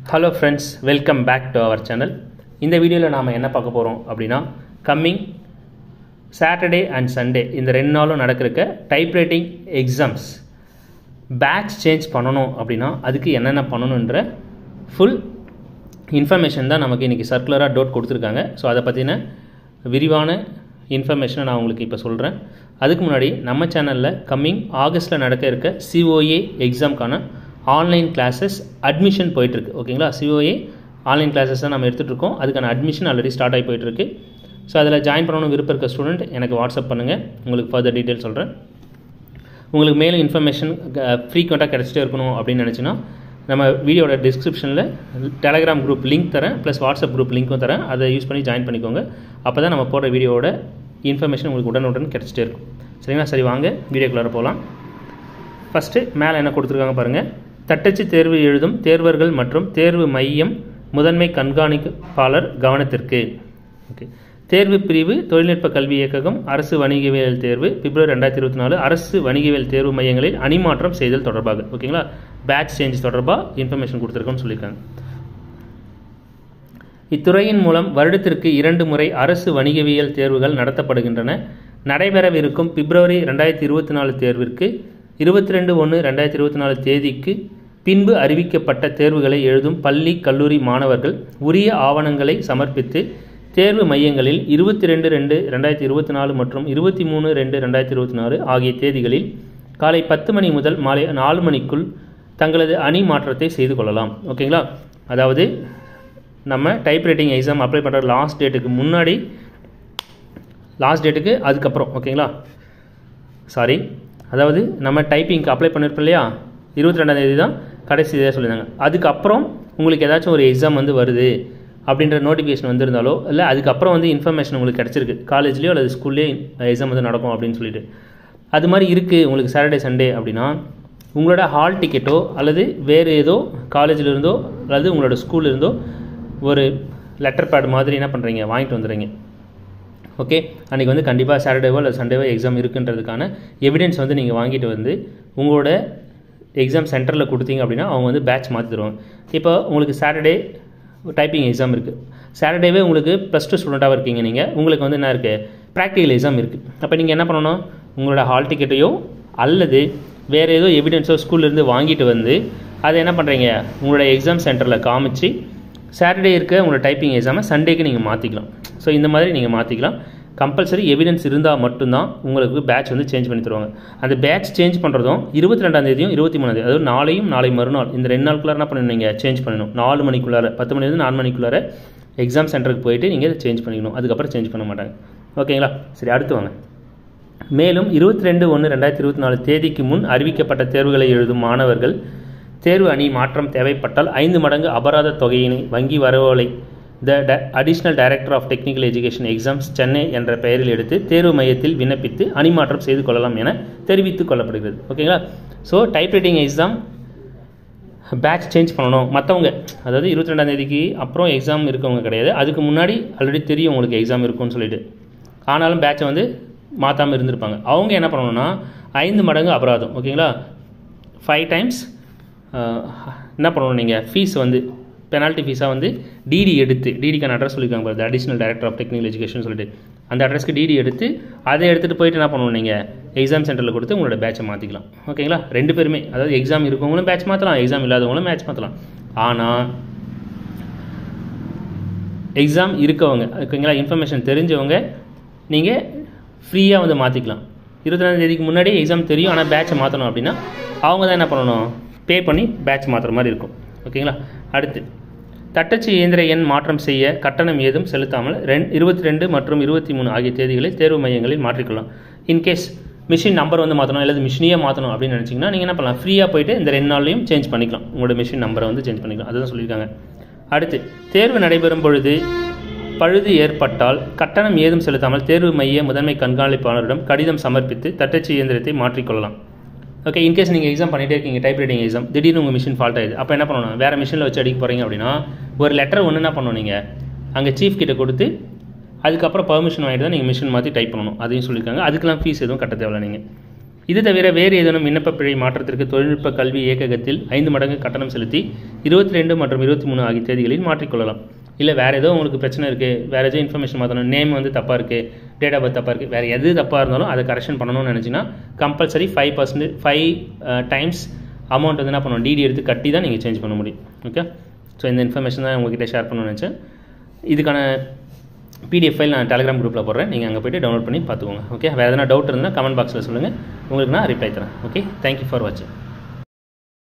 hello friends welcome back to our channel இந்த வீடியோவில் நாம் என்ன பார்க்க போகிறோம் அப்படின்னா கம்மிங் சாட்டர்டே அண்ட் சண்டே இந்த ரெண்டு நாளும் நடக்கிறக்க டைப்ரைட்டிங் எக்ஸாம்ஸ் பேட்ச் சேஞ்ச் பண்ணணும் அப்படின்னா அதுக்கு என்னென்ன பண்ணணுன்ற ஃபுல் இன்ஃபர்மேஷன் தான் நமக்கு இன்றைக்கி சர்க்குலராக டோட் கொடுத்துருக்காங்க ஸோ அதை பற்றின விரிவான இன்ஃபர்மேஷனை நான் உங்களுக்கு இப்போ சொல்கிறேன் அதுக்கு முன்னாடி நம்ம சேனலில் கம்மிங் ஆகஸ்ட்டில் நடக்க இருக்க சிஓஏ எக்ஸாம்க்கான ஆன்லைன் கிளாஸஸ் அட்மிஷன் போயிட்டுருக்கு ஓகேங்களா சிஓஏ ஆன்லைன் கிளாஸஸ் தான் நம்ம எடுத்துகிட்டு இருக்கோம் அதுக்கான அட்மிஷன் ஆல்ரெடி ஸ்டார்ட் ஆகி போயிட்டுருக்கு ஸோ அதில் ஜாயின் பண்ணணும் விருப்பம் இருக்க ஸ்டூடெண்ட் எனக்கு வாட்ஸ்அப் பண்ணுங்கள் உங்களுக்கு ஃபர்தர் டீட்டெயில் சொல்கிறேன் உங்களுக்கு மேலும் இன்ஃபர்மேஷன் ஃப்ரீக்வெண்ட்டாக கிடச்சிட்டே இருக்கணும் அப்படின்னு நினச்சின்னா நம்ம வீடியோட டிஸ்கிரிப்ஷனில் டெலகிராம் குரூப் லிங்க் தரேன் ப்ளஸ் வாட்ஸ்அப் குரூப் லிங்க்கும் தரேன் அதை யூஸ் பண்ணி ஜாயின் பண்ணிக்கோங்க அப்போ தான் நம்ம போடுற வீடியோவோட இன்ஃபர்மேஷன் உங்களுக்கு உடனுடன் கிடச்சிட்டே இருக்கும் சரிங்களா சரி வாங்க வீடியோக்குள்ளார போகலாம் ஃபஸ்ட்டு மேலே என்ன கொடுத்துருக்காங்க பாருங்கள் தட்டச்சு தேர்வு எழுதும் தேர்வர்கள் மற்றும் தேர்வு மையம் முதன்மை கண்காணிப்பாளர் கவனத்திற்கு ஓகே தேர்வு பிரிவு தொழில்நுட்ப கல்வி இயக்ககம் அரசு வணிகவியல் தேர்வு பிப்ரவரி ரெண்டாயிரத்தி இருபத்தி நாலு அரசு வணிகவியல் தேர்வு மையங்களில் அணிமாற்றம் செய்தல் தொடர்பாக ஓகேங்களா பேட்ச் சேஞ்ச் தொடர்பாக இன்ஃபர்மேஷன் கொடுத்துருக்கோம்னு சொல்லியிருக்காங்க இத்துறையின் மூலம் வருடத்திற்கு இரண்டு முறை அரசு வணிகவியல் தேர்வுகள் நடத்தப்படுகின்றன நடைபெறவிருக்கும் பிப்ரவரி ரெண்டாயிரத்தி இருபத்தி நாலு தேர்விற்கு இருபத்தி ரெண்டு ஒன்று ரெண்டாயிரத்தி இருபத்தி நாலு தேதிக்கு பின்பு அறிவிக்கப்பட்ட தேர்வுகளை எழுதும் பள்ளி கல்லூரி மாணவர்கள் உரிய ஆவணங்களை சமர்ப்பித்து தேர்வு மையங்களில் இருபத்தி ரெண்டு ரெண்டு ரெண்டாயிரத்தி இருபத்தி நாலு மற்றும் இருபத்தி மூணு ரெண்டு ரெண்டாயிரத்தி இருபத்தி நாலு ஆகிய தேதிகளில் காலை பத்து மணி முதல் மாலை நாலு மணிக்குள் தங்களது அணி மாற்றத்தை செய்து கொள்ளலாம் ஓகேங்களா அதாவது நம்ம டைப்ரைட்டிங் எக்ஸாம் அப்ளை பண்ணுற லாஸ்ட் டேட்டுக்கு முன்னாடி லாஸ்ட் டேட்டுக்கு அதுக்கப்புறம் ஓகேங்களா சாரி அதாவது நம்ம டைப்பிங்க்கு அப்ளை பண்ணியிருப்போம் இல்லையா இருபத்தி ரெண்டாந்தேதி தான் கடைசி இதாக சொல்லியிருந்தாங்க அதுக்கப்புறம் உங்களுக்கு ஏதாச்சும் ஒரு எக்ஸாம் வந்து வருது அப்படின்ற நோட்டிஃபிகேஷன் வந்திருந்தாலோ இல்லை அதுக்கப்புறம் வந்து இன்ஃபர்மேஷன் உங்களுக்கு கிடச்சிருக்கு காலேஜ்லேயோ அல்லது ஸ்கூல்லேயோ எக்ஸாம் வந்து நடக்கும் அப்படின்னு சொல்லிட்டு அது மாதிரி இருக்குது உங்களுக்கு சாட்டர்டே சண்டே அப்படின்னா உங்களோட ஹால் டிக்கெட்டோ அல்லது வேறு ஏதோ காலேஜில் இருந்தோ அல்லது உங்களோட ஸ்கூலில் இருந்தோ ஒரு லெட்டர் பேட் மாதிரி என்ன பண்ணுறீங்க வாங்கிட்டு வந்துடுறீங்க ஓகே அன்றைக்கி வந்து கண்டிப்பாக சாட்டர்டேவோ இல்லை சண்டேவோ எக்ஸாம் இருக்குன்றதுக்கான எவிடன்ஸ் வந்து நீங்கள் வாங்கிட்டு வந்து உங்களோட எக்ஸாம் சென்டரில் கொடுத்தீங்க அப்படின்னா அவங்க வந்து பேட்ச் மாற்றி தருவாங்க இப்போ உங்களுக்கு சாட்டர்டே டைப்பிங் எக்ஸாம் இருக்குது சாட்டர்டேவே உங்களுக்கு ப்ளஸ் டூ ஸ்டூடெண்ட்டாக இருக்கீங்க நீங்கள் உங்களுக்கு வந்து என்ன இருக்குது ப்ராக்டிக்கல் எக்ஸாம் இருக்குது அப்போ நீங்கள் என்ன பண்ணணும் உங்களோட ஹால் டிக்கெட்டையோ அல்லது வேறு ஏதோ எவிடன்ஸோ ஸ்கூல்லேருந்து வாங்கிட்டு வந்து அதை என்ன பண்ணுறீங்க உங்களோட எக்ஸாம் சென்டரில் காமிச்சு சாட்டர்டே இருக்க உங்களோட டைப்பிங் எக்ஸாமை சண்டேக்கு நீங்கள் மாற்றிக்கலாம் ஸோ இந்த மாதிரி நீங்கள் மாற்றிக்கலாம் கம்பல்சரி எவிடன்ஸ் இருந்தால் மட்டும்தான் உங்களுக்கு பேட்ச் வந்து சேஞ்ச் பண்ணி தருவாங்க அந்த பேட்ச் சேஞ்ச் பண்ணுறதும் இருபத்தி ரெண்டாந்தேதியும் இருபத்தி மூணாந்தேதி அதாவது நாளையும் நாளை மறுநாள் இந்த ரெண்டு நாளுக்குள்ளார என்ன பண்ணணும் நீங்கள் சேஞ்ச் பண்ணணும் நாலு மணிக்குள்ளார பத்து மணிலேருந்து நாலு மணிக்குள்ளார எக்ஸாம் சென்டருக்கு போயிட்டு நீங்கள் சேஞ்ச் பண்ணிக்கணும் அதுக்கப்புறம் சேஞ்ச் பண்ண மாட்டாங்க ஓகேங்களா சரி அடுத்து வாங்க மேலும் இருபத்தி ரெண்டு ஒன்று ரெண்டாயிரத்தி இருபத்தி நாலு தேதிக்கு முன் அறிவிக்கப்பட்ட தேர்வுகளை எழுதும் மாணவர்கள் தேர்வு அணி மாற்றம் தேவைப்பட்டால் ஐந்து மடங்கு அபராத தொகையினை வங்கி வரவோலை the additional director of technical education exams Chennai என்ற பெயரில் எடுத்து தேர்வு மையத்தில் விண்ணப்பித்து அணிமாற்றம் செய்து கொள்ளலாம் என தெரிவித்துக் கொள்ளப்படுகிறது ஓகேங்களா so typewriting exam batch change பண்ணணும் மற்றவங்க அதாவது இருபத்தி ரெண்டாம் தேதிக்கு அப்புறம் எக்ஸாம் இருக்கவங்க கிடையாது அதுக்கு முன்னாடி ஆல்ரெடி தெரியும் உங்களுக்கு எக்ஸாம் இருக்கும்னு சொல்லிட்டு ஆனாலும் பேட்சை வந்து மாற்றாமல் இருந்திருப்பாங்க அவங்க என்ன பண்ணணும்னா ஐந்து மடங்கு அபராதம் ஓகேங்களா ஃபைவ் டைம்ஸ் என்ன பண்ணணும் நீங்கள் ஃபீஸ் வந்து பெனால்ட்டி ஃபீஸாக வந்து டிடி எடுத்து டிடிக்கான அட்ரஸ் சொல்லியிருக்காங்க பாருது additional director of technical education சொல்லிட்டு அந்த அட்ரஸ்க்கு டிடி எடுத்து அதை எடுத்துகிட்டு போயிட்டு என்ன பண்ணணும் நீங்கள் எக்ஸாம் சென்டரில் கொடுத்து உங்களோட பேட்சை மாற்றிக்கலாம் ஓகேங்களா ரெண்டு பேருமே அதாவது எக்ஸாம் இருக்கவங்களும் பேட்ச் மாற்றலாம் எக்ஸாம் இல்லாதவங்களும் மேட்ச் மாற்றலாம் ஆனால் எக்ஸாம் இருக்கவங்க ஓகேங்களா இன்ஃபர்மேஷன் தெரிஞ்சவங்க நீங்கள் ஃப்ரீயாக வந்து மாற்றிக்கலாம் இருபத்தி தேதிக்கு முன்னாடி எக்ஸாம் தெரியும் ஆனால் பேட்சை மாற்றணும் அப்படின்னா அவங்க தான் என்ன பண்ணணும் பே பண்ணி பேட்ச் மாற்றுற மாதிரி இருக்கும் ஓகேங்களா அடுத்து தட்டச்சு இயந்திர எண் மாற்றம் செய்ய கட்டணம் ஏதும் செலுத்தாமல் ரெண் இருபத்தி ரெண்டு மற்றும் இருபத்தி மூணு ஆகிய தேதிகளை தேர்வு மையங்களில் மாற்றிக்கொள்ளலாம் இன்கேஸ் மிஷின் நம்பர் வந்து மாற்றணும் அல்லது மிஷினையே மாற்றணும் அப்படின்னு நினச்சிங்கன்னா நீங்கள் என்ன பண்ணலாம் ஃப்ரீயாக போயிட்டு இந்த ரெண்டு நாள்லையும் சேஞ்ச் பண்ணிக்கலாம் உங்களோட மிஷின் நம்பரை வந்து சேஞ்ச் பண்ணிக்கலாம் அதுதான் சொல்லியிருக்காங்க அடுத்து தேர்வு நடைபெறும் பொழுது பழுது ஏற்பட்டால் கட்டணம் ஏதும் செலுத்தாமல் தேர்வு மைய முதன்மை கண்காணிப்பாளரிடம் கடிதம் சமர்ப்பித்து தட்டச்சு இயந்திரத்தை மாற்றிக்கொள்ளலாம் ஓகே இன்கேஸ் நீங்கள் எக்ஸாம் பண்ணிகிட்டே இருக்கீங்க டைப் ரைட்டிங் எக்ஸாம் திடீர்னு உங்கள் மிஷின் ஃபால்ட் ஆயிடுது அப்போ என்ன பண்ணணும் வேறு மிஷினில் வச்சு அடிக்க போகிறீங்க அப்படின்னா ஒரு லெட்டர் ஒன்று என்ன பண்ணணும் நீங்கள் அங்கே சீஃப் கிட்ட கொடுத்து அதுக்கப்புறம் பர்மிஷன் வாங்கிட்டு தான் நீங்கள் மிஷின் மாற்றி டைப் பண்ணணும் அதையும் சொல்லியிருக்காங்க அதுக்கெலாம் ஃபீஸ் எதுவும் கட்ட தேவையில்ல நீங்கள் இது தவிர வேறு ஏதேனும் விண்ணப்ப பிழை மாற்றத்திற்கு தொழில்நுட்ப கல்வி இயக்ககத்தில் ஐந்து மடங்கு கட்டணம் செலுத்தி இருபத்தி ரெண்டு மற்றும் இருபத்தி மூணு ஆகிய தேதிகளில் மாற்றிக்கொள்ளலாம் இல்லை வேறு ஏதோ உங்களுக்கு பிரச்சனை இருக்குது வேறு ஏதோ இன்ஃபர்மேஷன் மாற்றணும் நேம் வந்து தப்பாக இருக்குது டேட் ஆஃப் பர்த் தப்பாக இருக்குது வேறு எது தப்பாக இருந்தாலும் அதை கரெக்ஷன் பண்ணணும்னு நினச்சிங்கன்னா compulsory five percent five times amount வந்து என்ன பண்ணணும் டிடி எடுத்து கட்டி தான் நீங்கள் சேஞ்ச் பண்ண முடியும் ஓகே ஸோ இந்த இன்ஃபர்மேஷன் தான் உங்ககிட்ட ஷேர் பண்ணணும்னு நினச்சேன் இதுக்கான பிடிஎஃப் ஃபைல் நான் டெலிகிராம் குரூப்பில் போடுறேன் நீங்கள் அங்கே போய்ட்டு டவுன்லோட் பண்ணி பார்த்துக்கோங்க ஓகே வேறு எதனா டவுட் இருந்தால் கமெண்ட் பாக்ஸில் சொல்லுங்கள் உங்களுக்கு நான் ரிப்ளை தரேன் ஓகே தேங்க்யூ ஃபார் வாட்சிங்